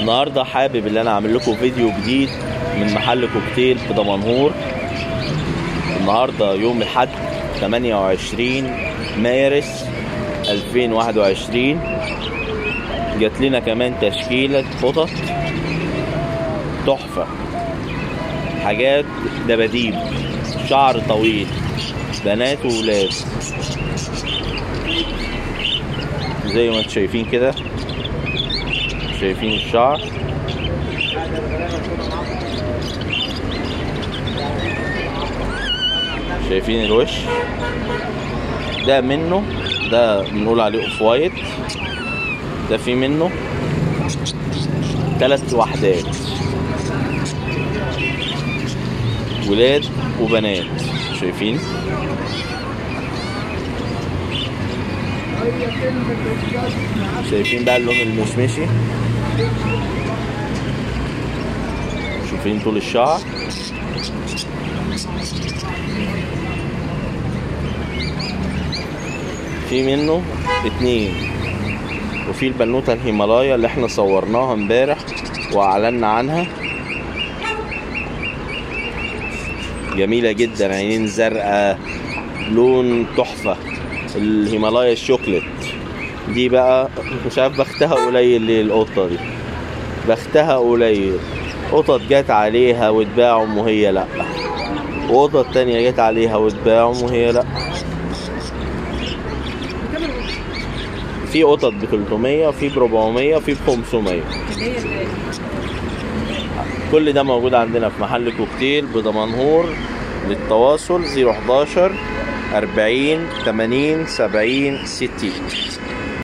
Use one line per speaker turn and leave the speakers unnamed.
النهارده حابب ان انا اعمل لكم فيديو جديد من محل كوكتيل في دمنهور النهارده يوم الاحد 28 مارس 2021 جات لنا كمان تشكيلة قطط تحفة حاجات دباديب شعر طويل بنات وولاد زي ما انتم شايفين كده شايفين الشعر شايفين الوش ده منه ده بنقول عليه اوف وايت ده في منه ثلاث وحدات ولاد وبنات شايفين شايفين بقى اللون المشمشي شايفين طول الشعر في منه اتنين وفي البنوتة الهيمالايا اللي احنا صورناها امبارح واعلنا عنها جميلة جدا عينين زرقاء لون تحفة الهيمالايا الشوكليت دي بقى مش عارف بختها قليل ليه القطة دي بختها قليل قطط جت عليها واتباعهم وهي لأ وقطط تانية جت عليها واتباعهم وهي لأ في قطط ب 300 وفي ب 400 وفي ب 500 كل ده موجود عندنا في محل كوكتيل بدمنهور للتواصل 011 40 80 70 60